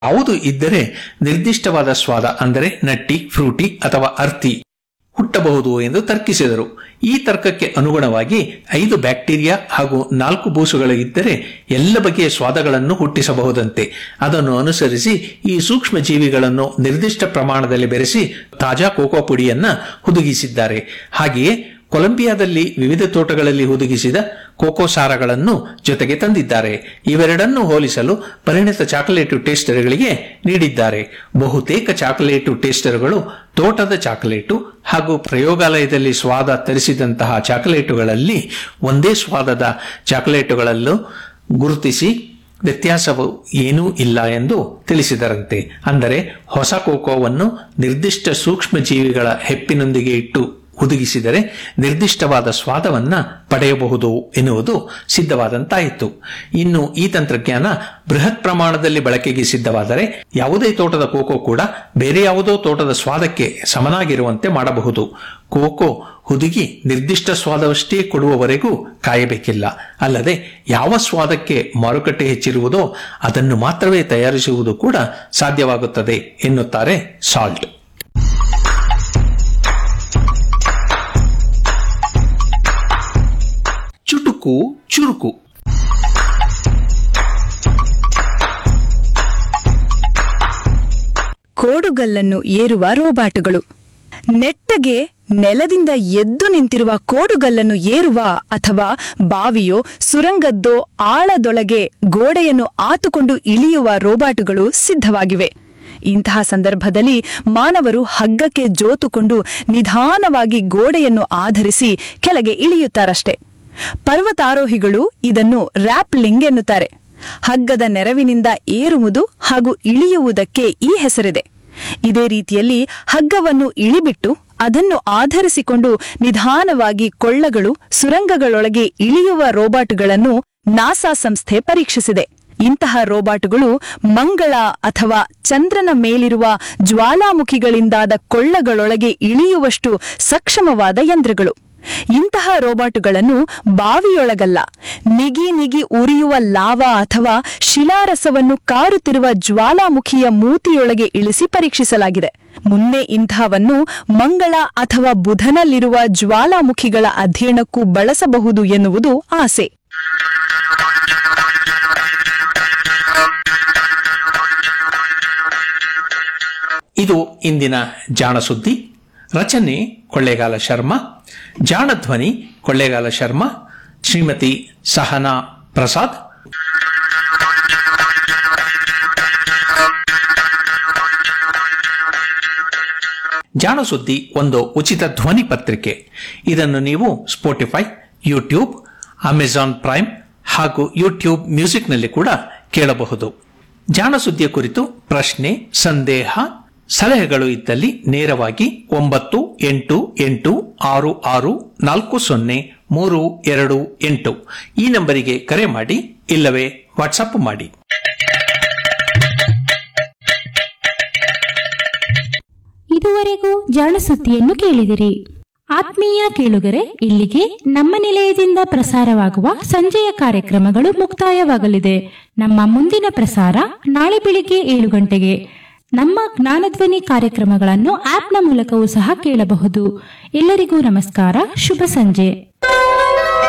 ಯಾವುದು ಇದ್ದರೆ ನಿರ್ದಿಷ್ಟವಾದ ಸ್ವಾದ ಅಂದರೆ ನಟ್ಟಿ ಫ್ರೂಟಿ ಅಥವಾ ಅರ್ತಿ ಹುಟ್ಟಬಹುದು ಎಂದು ತರ್ಕಿಸಿದರು ಈ ತರ್ಕಕ್ಕೆ ಅನುಗುಣವಾಗಿ ಐದು ಬ್ಯಾಕ್ಟೀರಿಯಾ ಹಾಗೂ ನಾಲ್ಕು ಬೂಸುಗಳು ಇದ್ದರೆ ಎಲ್ಲ ಬಗೆಯ ಸ್ವಾದಗಳನ್ನು ಹುಟ್ಟಿಸಬಹುದಂತೆ ಅದನ್ನು ಅನುಸರಿಸಿ ಈ ಸೂಕ್ಷ್ಮ ಜೀವಿಗಳನ್ನು ನಿರ್ದಿಷ್ಟ ಪ್ರಮಾಣದಲ್ಲಿ ಬೆರೆಸಿ ತಾಜಾ ಕೋಕೋ ಪುಡಿಯನ್ನ ಹುದುಗಿಸಿದ್ದಾರೆ ಹಾಗೆಯೇ ಕೊಲಂಬಿಯಾದಲ್ಲಿ ವಿವಿಧ ತೋಟಗಳಲ್ಲಿ ಹುದುಗಿಸಿದ ಕೋಕೋ ಸಾರಗಳನ್ನು ಜೊತೆಗೆ ತಂದಿದ್ದಾರೆ ಇವೆರಡನ್ನು ಹೋಲಿಸಲು ಪರಿಣಿತ ಚಾಕೊಲೇಟು ಟೇಸ್ಟರ್ಗಳಿಗೆ ನೀಡಿದ್ದಾರೆ ಬಹುತೇಕ ಚಾಕೊಲೇಟು ಟೇಸ್ಟರ್ಗಳು ತೋಟದ ಚಾಕೊಲೇಟು ಹಾಗೂ ಪ್ರಯೋಗಾಲಯದಲ್ಲಿ ಸ್ವಾದ ತರಿಸಿದಂತಹ ಚಾಕೊಲೇಟುಗಳಲ್ಲಿ ಒಂದೇ ಸ್ವಾದದ ಚಾಕೊಲೇಟುಗಳಲ್ಲೂ ಗುರುತಿಸಿ ವ್ಯತ್ಯಾಸವು ಏನೂ ಇಲ್ಲ ಎಂದು ತಿಳಿಸಿದರಂತೆ ಅಂದರೆ ಹೊಸ ಕೋಕೋವನ್ನು ನಿರ್ದಿಷ್ಟ ಸೂಕ್ಷ್ಮ ಜೀವಿಗಳ ಹೆಪ್ಪಿನೊಂದಿಗೆ ಇಟ್ಟು ಹುದುಗಿಸಿದರೆ ನಿರ್ದಿಷ್ಟವಾದ ಸ್ವಾದವನ್ನ ಪಡೆಯಬಹುದು ಎನ್ನುವುದು ಸಿದ್ಧವಾದಂತಾಯಿತು ಇನ್ನು ಈ ತಂತ್ರಜ್ಞಾನ ಬೃಹತ್ ಪ್ರಮಾಣದಲ್ಲಿ ಬಳಕೆಗೆ ಸಿದ್ಧವಾದರೆ ಯಾವುದೇ ತೋಟದ ಕೋಕೋ ಕೂಡ ಬೇರೆ ಯಾವುದೋ ತೋಟದ ಸ್ವಾದಕ್ಕೆ ಸಮನಾಗಿರುವಂತೆ ಮಾಡಬಹುದು ಕೋಕೋ ಹುದುಗಿ ನಿರ್ದಿಷ್ಟ ಸ್ವಾದವಷ್ಟೇ ಕೊಡುವವರೆಗೂ ಕಾಯಬೇಕಿಲ್ಲ ಅಲ್ಲದೆ ಯಾವ ಸ್ವಾದಕ್ಕೆ ಮಾರುಕಟ್ಟೆ ಹೆಚ್ಚಿರುವುದೋ ಅದನ್ನು ಮಾತ್ರವೇ ತಯಾರಿಸುವುದು ಕೂಡ ಸಾಧ್ಯವಾಗುತ್ತದೆ ಎನ್ನುತ್ತಾರೆ ಸಾಲ್ಟ್ ಚುಟುಕು ಚುರುಕು ಕೋಡುಗಲ್ಲನ್ನು ಏರುವ ರೋಬಾಟುಗಳು ನೆಟ್ಟಗೆ ನೆಲದಿಂದ ಎದ್ದು ನಿಂತಿರುವ ಕೋಡುಗಲ್ಲನ್ನು ಏರುವ ಅಥವಾ ಬಾವಿಯೋ ಸುರಂಗದ್ದೋ ಆಳದೊಳಗೆ ಗೋಡೆಯನ್ನು ಆತುಕೊಂಡು ಇಳಿಯುವ ರೋಬಾಟುಗಳು ಸಿದ್ಧವಾಗಿವೆ ಇಂತಹ ಸಂದರ್ಭದಲ್ಲಿ ಮಾನವರು ಹಗ್ಗಕ್ಕೆ ಜೋತುಕೊಂಡು ನಿಧಾನವಾಗಿ ಗೋಡೆಯನ್ನು ಆಧರಿಸಿ ಕೆಳಗೆ ಇಳಿಯುತ್ತಾರಷ್ಟೆ ಪರ್ವತಾರೋಹಿಗಳು ಇದನ್ನು ರ್ಯಾಪ್ಲಿಂಗ್ ಎನ್ನುತ್ತಾರೆ ಹಗ್ಗದ ನೆರವಿನಿಂದ ಏರುವುದು ಹಾಗೂ ಇಳಿಯುವುದಕ್ಕೆ ಈ ಹೆಸರಿದೆ ಇದೇ ರೀತಿಯಲ್ಲಿ ಹಗ್ಗವನ್ನು ಇಳಿಬಿಟ್ಟು ಅದನ್ನು ಆಧರಿಸಿಕೊಂಡು ನಿಧಾನವಾಗಿ ಕೊಳ್ಳಗಳು ಸುರಂಗಗಳೊಳಗೆ ಇಳಿಯುವ ರೋಬಾಟುಗಳನ್ನು ನಾಸಾ ಸಂಸ್ಥೆ ಪರೀಕ್ಷಿಸಿದೆ ಇಂತಹ ರೋಬಾಟುಗಳು ಮಂಗಳ ಅಥವಾ ಚಂದ್ರನ ಮೇಲಿರುವ ಜ್ವಾಲಾಮುಖಿಗಳಿಂದಾದ ಕೊಳ್ಳಗಳೊಳಗೆ ಇಳಿಯುವಷ್ಟು ಸಕ್ಷಮವಾದ ಯಂತ್ರಗಳು ಇಂತಹ ರೋಬಾಟುಗಳನ್ನು ಬಾವಿಯೊಳಗಲ್ಲ ನಿಗಿ ನಿಗಿ ಉರಿಯುವ ಲಾವಾ ಅಥವಾ ಶಿಲಾರಸವನ್ನು ಕಾರುತ್ತಿರುವ ಜ್ವಾಲಾಮುಖಿಯ ಮೂತಿಯೊಳಗೆ ಇಳಿಸಿ ಪರೀಕ್ಷಿಸಲಾಗಿದೆ ಮುನ್ನೆ ಇಂಥವನ್ನು ಮಂಗಳ ಅಥವಾ ಬುಧನಲ್ಲಿರುವ ಜ್ವಾಲಾಮುಖಿಗಳ ಅಧ್ಯಯನಕ್ಕೂ ಬಳಸಬಹುದು ಎನ್ನುವುದು ಆಸೆ ಇದು ಇಂದಿನ ಜಾಣ ಸುದ್ದಿ ರಚನೆ ಕೊಳ್ಳೇಗಾಲ ಶರ್ಮಾ ಜಾಣ ಧ್ವನಿ ಕೊಳ್ಳೇಗಾಲ ಶರ್ಮಾ ಶ್ರೀಮತಿ ಸಹನಾ ಪ್ರಸಾದ್ ಜಾಣ ಸುದ್ದಿ ಒಂದು ಉಚಿತ ಧ್ವನಿ ಪತ್ರಿಕೆ ಇದನ್ನು ನೀವು ಸ್ಪೋಟಿಫೈ ಯೂಟ್ಯೂಬ್ ಅಮೆಜಾನ್ ಪ್ರೈಮ್ ಹಾಗೂ ಯೂಟ್ಯೂಬ್ ಮ್ಯೂಸಿಕ್ನಲ್ಲಿ ಕೂಡ ಕೇಳಬಹುದು ಜಾಣ ಸುದ್ದಿಯ ಕುರಿತು ಪ್ರಶ್ನೆ ಸಂದೇಹ ಸಲಹೆಗಳು ಇದ್ದಲ್ಲಿ ನೇರವಾಗಿ ಒಂಬತ್ತು ಎಂಟು ಎಂಟು ಆರು ಆರು ನಾಲ್ಕು ಸೊನ್ನೆ ಮೂರು ಎರಡು ಎಂಟು ಈ ನಂಬರಿಗೆ ಕರೆ ಮಾಡಿ ಇಲ್ಲವೇ ವಾಟ್ಸಪ್ ಮಾಡಿ ಇದುವರೆಗೂ ಜಾಣಸುದ್ದಿಯನ್ನು ಕೇಳಿದಿರಿ ಆತ್ಮೀಯ ಕೇಳುಗರೆ ಇಲ್ಲಿಗೆ ನಮ್ಮ ನಿಲಯದಿಂದ ಪ್ರಸಾರವಾಗುವ ಸಂಜೆಯ ಕಾರ್ಯಕ್ರಮಗಳು ಮುಕ್ತಾಯವಾಗಲಿದೆ ನಮ್ಮ ಮುಂದಿನ ಪ್ರಸಾರ ನಾಳೆ ಬೆಳಿಗ್ಗೆ ಏಳು ಗಂಟೆಗೆ ನಮ್ಮ ಜ್ಞಾನಧ್ವನಿ ಕಾರ್ಯಕ್ರಮಗಳನ್ನು ಆಪ್ನ ಮೂಲಕವೂ ಸಹ ಕೇಳಬಹುದು ಎಲ್ಲರಿಗೂ ನಮಸ್ಕಾರ ಶುಭ ಸಂಜೆ